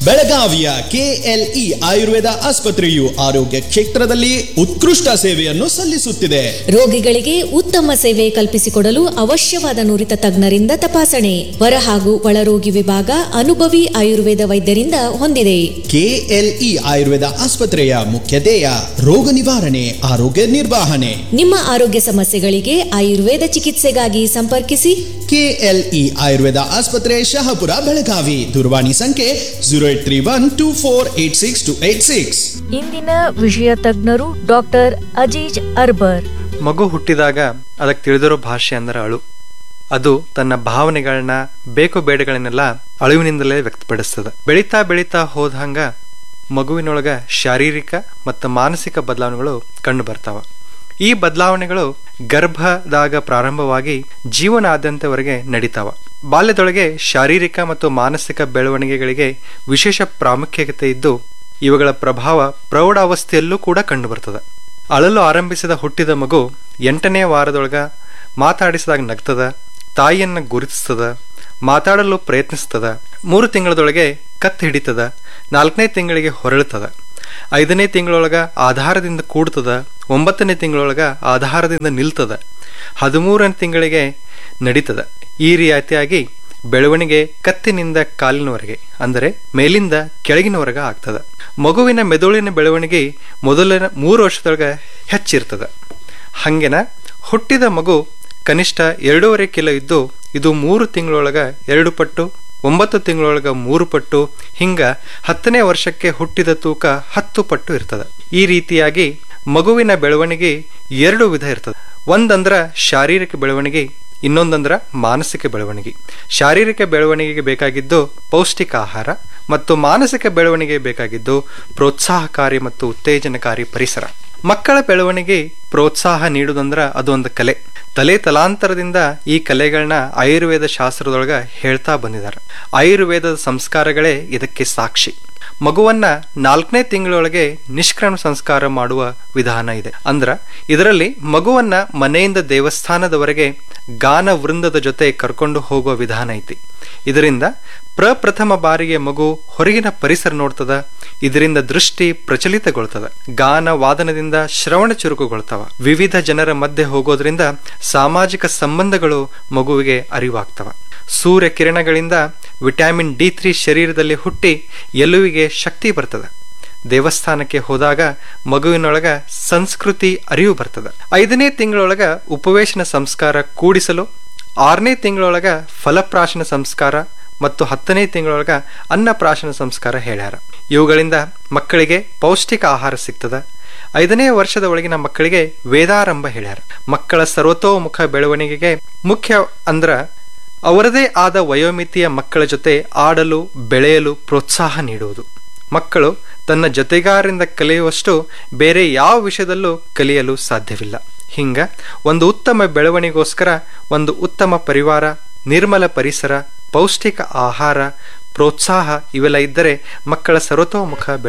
ಬೆಳಗಾವಿಯ ಕೆಎಲ್ಇ ಆಯುರ್ವೇದ ಆಸ್ಪತ್ರೆಯು ಆರೋಗ್ಯ ಕ್ಷೇತ್ರದಲ್ಲಿ ಉತ್ಕೃಷ್ಟ ಸೇವೆಯನ್ನು ಸಲ್ಲಿಸುತ್ತಿದೆ ರೋಗಿಗಳಿಗೆ ಉತ್ತಮ ಸೇವೆ ಕಲ್ಪಿಸಿಕೊಡಲು ಅವಶ್ಯವಾದ ನುರಿತ ತಜ್ಞರಿಂದ ತಪಾಸಣೆ ಹೊರ ಹಾಗೂ ಒಳರೋಗಿ ವಿಭಾಗ ಅನುಭವಿ ಆಯುರ್ವೇದ ವೈದ್ಯರಿಂದ ಹೊಂದಿದೆ ಕೆಎಲ್ಇ ಆಯುರ್ವೇದ ಆಸ್ಪತ್ರೆಯ ಮುಖ್ಯ ಧ್ಯೇಯ ರೋಗ ನಿವಾರಣೆ ಆರೋಗ್ಯ ನಿರ್ವಹಣೆ ನಿಮ್ಮ ಆರೋಗ್ಯ ಸಮಸ್ಯೆಗಳಿಗೆ ಆಯುರ್ವೇದ ಚಿಕಿತ್ಸೆಗಾಗಿ ಸಂಪರ್ಕಿಸಿ ಕೆಎಲ್ಇ ಆಯುರ್ವೇದ ಆಸ್ಪತ್ರೆ ಶಹಾಪುರ ಬೆಳಗಾವಿ ದೂರವಾಣಿ ಸಂಖ್ಯೆ zero eight three one two four eight six two eight six ಇಂದಿನ ವಿಷಯ ತಜ್ಞರು ಡಾಕ್ಟರ್ ಅಜೀಜ್ ಅರ್ಬರ್ ಮಗು ಹುಟ್ಟಿದಾಗ ಅದಕ್ಕೆ ತಿಳಿದಿರೋ ಭಾಷೆ ಅಂದ್ರೆ ಅಳು ಅದು ತನ್ನ ಭಾವನೆಗಳನ್ನ ಬೇಕು ಬೇಡಗಳನ್ನೆಲ್ಲ ಅಳುವಿನಿಂದಲೇ ವ್ಯಕ್ತಪಡಿಸ್ತದೆ ಬೆಳೀತಾ ಬೆಳೀತಾ ಹೋದಂಗ ಮಗುವಿನೊಳಗ ಶಾರೀರಿಕ ಮತ್ತು ಮಾನಸಿಕ ಬದಲಾವಣೆಗಳು ಕಂಡು ಬರ್ತಾವ ಈ ಬದಲಾವಣೆಗಳು ಗರ್ಭದಾಗ ಪ್ರಾರಂಭವಾಗಿ ಜೀವನಾದ್ಯಂತವರೆಗೆ ನಡೀತಾವ ಬಾಲ್ಯದೊಳಗೆ ಶಾರೀರಿಕ ಮತ್ತು ಮಾನಸಿಕ ಬೆಳವಣಿಗೆಗಳಿಗೆ ವಿಶೇಷ ಪ್ರಾಮುಖ್ಯತೆ ಇದ್ದು ಇವುಗಳ ಪ್ರಭಾವ ಪ್ರೌಢಾವಸ್ಥೆಯಲ್ಲೂ ಕೂಡ ಕಂಡುಬರ್ತದೆ ಅಳಲು ಆರಂಭಿಸಿದ ಹುಟ್ಟಿದ ಮಗು ಎಂಟನೇ ವಾರದೊಳಗ ಮಾತಾಡಿಸಿದಾಗ ನಗ್ತದ ತಾಯಿಯನ್ನ ಗುರುತಿಸ್ತದ ಮಾತಾಡಲು ಪ್ರಯತ್ನಿಸ್ತದ ಮೂರು ತಿಂಗಳದೊಳಗೆ ಕತ್ತು ಹಿಡಿತದ ನಾಲ್ಕನೇ ತಿಂಗಳಿಗೆ ಹೊರಳ್ತದ ಐದನೇ ತಿಂಗಳೊಳಗ ಆಧಾರದಿಂದ ಕೂಡ್ತದ ಒಂಬತ್ತನೇ ತಿಂಗಳೊಳಗ ಆಧಾರದಿಂದ ನಿಲ್ತದ ಹದಿಮೂರನೇ ತಿಂಗಳಿಗೆ ನಡೀತದ ಈ ರೀತಿಯಾಗಿ ಬೆಳವಣಿಗೆ ಕತ್ತಿನಿಂದ ಕಾಲಿನವರೆಗೆ ಅಂದರೆ ಮೇಲಿಂದ ಕೆಳಗಿನವರೆಗೆ ಆಗ್ತದ ಮಗುವಿನ ಮೆದುಳಿನ ಬೆಳವಣಿಗೆ ಮೊದಲಿನ ಮೂರು ವರ್ಷದೊಳಗೆ ಹೆಚ್ಚಿರ್ತದ ಹಂಗೆನ ಹುಟ್ಟಿದ ಮಗು ಕನಿಷ್ಠ ಎರಡೂವರೆ ಕಿಲೋ ಇದ್ದು ಇದು ಮೂರು ತಿಂಗಳೊಳಗ ಎರಡು ಪಟ್ಟು ಒಂಬತ್ತು ತಿಂಗಳೊಳಗ ಮೂರು ಪಟ್ಟು ಹಿಂಗ ಹತ್ತನೇ ವರ್ಷಕ್ಕೆ ಹುಟ್ಟಿದ ತೂಕ ಹತ್ತು ಪಟ್ಟು ಇರ್ತದ ಈ ರೀತಿಯಾಗಿ ಮಗುವಿನ ಬೆಳವಣಿಗೆ ಎರಡು ವಿಧ ಇರ್ತದೆ ಒಂದಂದ್ರ ಶಾರೀರಿಕ ಬೆಳವಣಿಗೆ ಇನ್ನೊಂದಂದ್ರ ಮಾನಸಿಕ ಬೆಳವಣಿಗೆ ಶಾರೀರಿಕ ಬೆಳವಣಿಗೆಗೆ ಬೇಕಾಗಿದ್ದು ಪೌಷ್ಟಿಕ ಆಹಾರ ಮತ್ತು ಮಾನಸಿಕ ಬೆಳವಣಿಗೆಗೆ ಬೇಕಾಗಿದ್ದು ಪ್ರೋತ್ಸಾಹಕಾರಿ ಮತ್ತು ಉತ್ತೇಜನಕಾರಿ ಪರಿಸರ ಮಕ್ಕಳ ಬೆಳವಣಿಗೆ ಪ್ರೋತ್ಸಾಹ ನೀಡುವುದಂದ್ರ ಅದೊಂದು ಕಲೆ ತಲೆ ತಲಾಂತರದಿಂದ ಈ ಕಲೆಗಳನ್ನ ಆಯುರ್ವೇದ ಶಾಸ್ತ್ರದೊಳಗ ಹೇಳ್ತಾ ಬಂದಿದ್ದಾರೆ ಆಯುರ್ವೇದದ ಸಂಸ್ಕಾರಗಳೇ ಇದಕ್ಕೆ ಸಾಕ್ಷಿ ಮಗುವನ್ನ ನಾಲ್ಕನೇ ತಿಂಗಳೊಳಗೆ ನಿಷ್ಕ್ರಮ ಸಂಸ್ಕಾರ ಮಾಡುವ ವಿಧಾನ ಇದೆ ಅಂದ್ರ ಇದರಲ್ಲಿ ಮಗುವನ್ನ ಮನೆಯಿಂದ ದೇವಸ್ಥಾನದವರೆಗೆ ಗಾನ ವೃಂದದ ಜೊತೆ ಕರ್ಕೊಂಡು ಹೋಗುವ ವಿಧಾನ ಐತಿ ಇದರಿಂದ ಪ್ರಪ್ರಥಮ ಬಾರಿಗೆ ಮಗು ಹೊರಗಿನ ಪರಿಸರ ನೋಡ್ತದ ಇದರಿಂದ ದೃಷ್ಟಿ ಪ್ರಚಲಿತಗೊಳ್ತದ ಗಾನ ವಾದನದಿಂದ ಶ್ರವಣ ಚುರುಕುಗೊಳ್ತವ ವಿವಿಧ ಜನರ ಮಧ್ಯೆ ಹೋಗೋದ್ರಿಂದ ಸಾಮಾಜಿಕ ಸಂಬಂಧಗಳು ಮಗುವಿಗೆ ಅರಿವಾಗ್ತವ ಸೂರ್ಯ ಕಿರಣಗಳಿಂದ ವಿಟಮಿನ್ ಡಿ ತ್ರೀ ಶರೀರದಲ್ಲಿ ಹುಟ್ಟಿ ಎಲುವಿಗೆ ಶಕ್ತಿ ಬರ್ತದೆ ದೇವಸ್ಥಾನಕ್ಕೆ ಹೋದಾಗ ಮಗುವಿನೊಳಗ ಸಂಸ್ಕೃತಿ ಅರಿವು ಬರ್ತದೆ ಐದನೇ ತಿಂಗಳೊಳಗ ಉಪವೇಶನ ಸಂಸ್ಕಾರ ಕೂಡಿಸಲು ಆರನೇ ತಿಂಗಳೊಳಗ ಫಲಪ್ರಾಶನ ಸಂಸ್ಕಾರ ಮತ್ತು ಹತ್ತನೇ ತಿಂಗಳೊಳಗ ಅನ್ನಪ್ರಾಶನ ಸಂಸ್ಕಾರ ಹೇಳ್ಯಾರ ಇವುಗಳಿಂದ ಮಕ್ಕಳಿಗೆ ಪೌಷ್ಟಿಕ ಆಹಾರ ಸಿಗ್ತದ ಐದನೇ ವರ್ಷದ ಒಳಗಿನ ಮಕ್ಕಳಿಗೆ ವೇದಾರಂಭ ಹೇಳ್ಯಾರ ಮಕ್ಕಳ ಸರ್ವತೋಮುಖ ಬೆಳವಣಿಗೆಗೆ ಮುಖ್ಯ ಅಂದ್ರ ಅವರದೇ ಆದ ವಯೋಮಿತಿಯ ಮಕ್ಕಳ ಜೊತೆ ಆಡಲು ಬೆಳೆಯಲು ಪ್ರೋತ್ಸಾಹ ನೀಡುವುದು ಮಕ್ಕಳು ತನ್ನ ಜೊತೆಗಾರರಿಂದ ಕಲಿಯುವಷ್ಟು ಬೇರೆ ಯಾವ ವಿಷಯದಲ್ಲೂ ಕಲಿಯಲು ಸಾಧ್ಯವಿಲ್ಲ ಹಿಂಗ ಒಂದು ಉತ್ತಮ ಬೆಳವಣಿಗೋಸ್ಕರ ಒಂದು ಉತ್ತಮ ಪರಿವಾರ ನಿರ್ಮಲ ಪರಿಸರ ಪೌಷ್ಟಿಕ ಆಹಾರ ಪ್ರೋತ್ಸಾಹ ಇವೆಲ್ಲ ಇದ್ದರೆ ಮಕ್ಕಳ ಸರ್ವತೋಮುಖ